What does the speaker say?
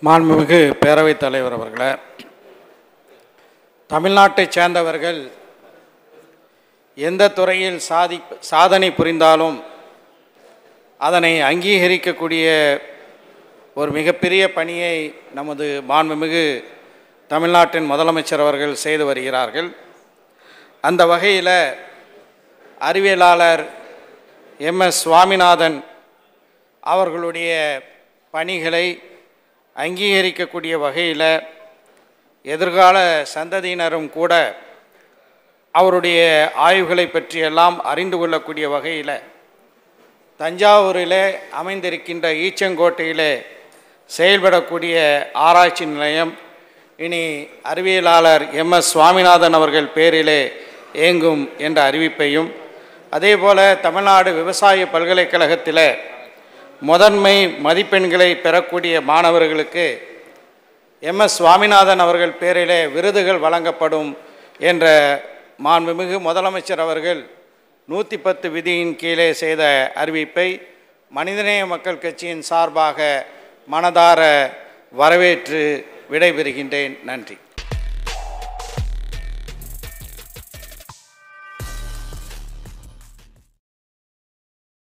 மாண்புமிகு பேரவைத் தலைவர் அவர்களே தமிழ்நாட்டைச் சேர்ந்தவர்கள் எந்த துறையில் சாதி சாதனை புரிந்தாலும் அதனை அங்கீகரிக்கக்கூடிய ஒரு மிகப்பெரிய பணியை நமது மாண்புமிகு தமிழ்நாட்டின் முதலமைச்சர் அவர்கள் செய்து வருகிறார்கள் அந்த வகையில் அறிவியலாளர் எம் எஸ் சுவாமிநாதன் அவர்களுடைய பணிகளை அங்கீகரிக்கக்கூடிய வகையில் எதிர்கால சந்ததியினரும் கூட அவருடைய ஆய்வுகளை பற்றியெல்லாம் அறிந்து கொள்ளக்கூடிய வகையில் தஞ்சாவூரிலே அமைந்திருக்கின்ற ஈச்சங்கோட்டையிலே செயல்படக்கூடிய ஆராய்ச்சி நிலையம் இனி அறிவியலாளர் எம் எஸ் சுவாமிநாதன் அவர்கள் பேரிலே இயங்கும் என்ற அறிவிப்பையும் அதேபோல தமிழ்நாடு விவசாய பல்கலைக்கழகத்தில் முதன்மை மதிப்பெண்களை பெறக்கூடிய மாணவர்களுக்கு எம் எஸ் சுவாமிநாதன் அவர்கள் பேரிலே விருதுகள் வழங்கப்படும் என்ற மாண்புமிகு முதலமைச்சர் அவர்கள் நூற்றி பத்து விதியின் கீழே செய்த அறிவிப்பை மனிதநேய மக்கள் கட்சியின் சார்பாக மனதார வரவேற்று விடைபெறுகின்றேன் நன்றி